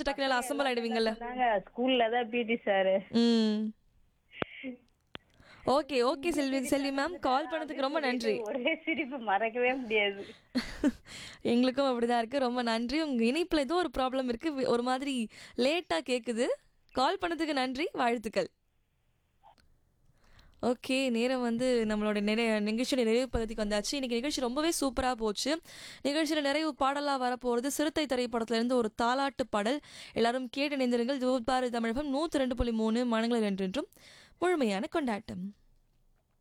வச்சு டக்குனு அசம்பல் ஆயிடுவீங்கல்ல நாங்க ஸ்கூல்ல தான் பிடி சார் ம் okay okay Selvi Selvi ma'am call பண்ணதுக்கு ரொம்ப நன்றி ஒரே சிரிப்பு மறக்கவே முடியாது எங்களுக்கும் அப்படிதான் இருக்கு ரொம்ப நன்றி உங்க இணைப்புல ஏதோ ஒரு ப்ராப்ளம் இருக்கு வி- ஒரு மாதிரி லேட்டா கேக்குது கால் பண்ணதுக்கு நன்றி வாழ்த்துக்கள் ஓகே நேரம் வந்து நம்மளோட நிறைய நிகழ்ச்சியோட நிறைவு பகுதிக்கு வந்தாச்சு இன்னைக்கு நிகழ்ச்சி ரொம்பவே சூப்பராக போச்சு நிகழ்ச்சியில் நிறைவு பாடலாக வரப்போகிறது சிறுத்தை திரைப்படத்திலிருந்து ஒரு தாலாட்டு பாடல் எல்லாரும் கேட்டு இணைந்திருங்கள் பாரதி தமிழகம் நூற்றி ரெண்டு புள்ளி மூணு மனங்களில் என்றென்றும் முழுமையான கொண்டாட்டம்